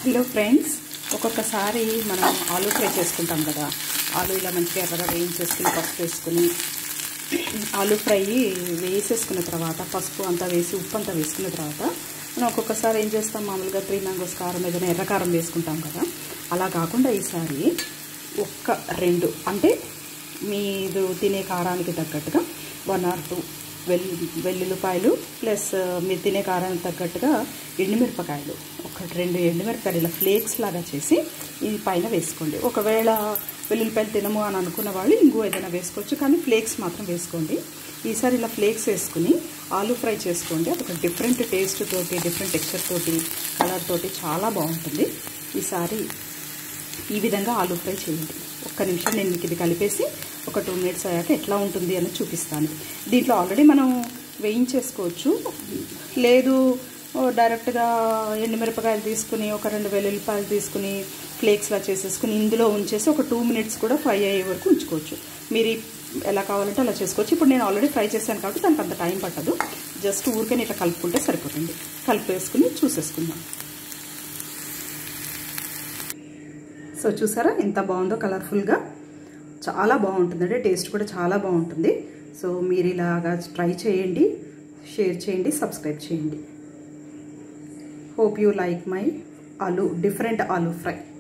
hello friends ఒక్కొక్కసారి మనం aloo fry చేసుకుంటాం కదా ఆలూ ఇలా మంచిగా ఎర్రగా వేయించేసుకుని పసుపు వేసుకుని ఆలూ ఫ్రై వేసేసుకున్న తర్వాత పసుపు అంతా వేసి ఉప్పు అంతా వేసుకున్న తర్వాత మనం ఒక్కొక్కసారి ఏం చేస్తాం మామూలుగా త్రీ మ్యాంగోస్ కారం ఏదైనా ఎర్ర కారం వేసుకుంటాం కదా అలా కాకుండా ఈసారి ఒక్క రెండు అంటే మీరు తినే కారానికి తగ్గట్టుగా వన్ ఆర్ టూ వెల్లు వెల్లుల్లిపాయలు ప్లస్ మీరు తినే కారానికి తగ్గట్టుగా ఎండుమిరపకాయలు ఒక రెండు ఎండుమిరపకాయలు ఇలా ఫ్లేక్స్ లాగా చేసి ఈ పైన వేసుకోండి ఒకవేళ వెల్లుల్లిపాయలు తినము అని అనుకున్న వాళ్ళు ఇంకో ఏదైనా వేసుకోవచ్చు కానీ ఫ్లేక్స్ మాత్రం వేసుకోండి ఈసారి ఇలా ఫ్లేక్స్ వేసుకుని ఆలూ ఫ్రై చేసుకోండి అదొక డిఫరెంట్ టేస్ట్ తోటి డిఫరెంట్ టెక్స్చర్ తోటి కలర్ తోటి చాలా బాగుంటుంది ఈసారి ఈ విధంగా ఆలూ ఫ్రై చేయండి ఒక్క నిమిషం నేను మీకు ఇది కలిపేసి ఒక టూ మినిట్స్ అయ్యాక ఎట్లా ఉంటుంది అని చూపిస్తాను దీంట్లో ఆల్రెడీ మనం వేయించేసుకోవచ్చు లేదు డైరెక్ట్గా ఎండుమిరపకాయలు తీసుకుని ఒక రెండు వెల్లుల్లిపాయలు తీసుకుని ఫ్లేక్స్లా చేసేసుకుని ఇందులో ఉంచేసి ఒక టూ మినిట్స్ కూడా ఫ్రై అయ్యే వరకు ఉంచుకోవచ్చు మీరు ఎలా కావాలంటే అలా చేసుకోవచ్చు ఇప్పుడు నేను ఆల్రెడీ ఫ్రై చేశాను కాబట్టి దానికి అంత టైం పట్టదు జస్ట్ ఊరికే ఇట్లా కలుపుకుంటే సరిపోతుంది కలిపేసుకుని చూసేసుకుందాం సో చూసారా ఎంత బాగుందో కలర్ఫుల్గా చాలా బాగుంటుందండి టేస్ట్ కూడా చాలా బాగుంటుంది సో మీరు ఇలాగా ట్రై చేయండి షేర్ చేయండి సబ్స్క్రైబ్ చేయండి hope you like my aloo different aloo fry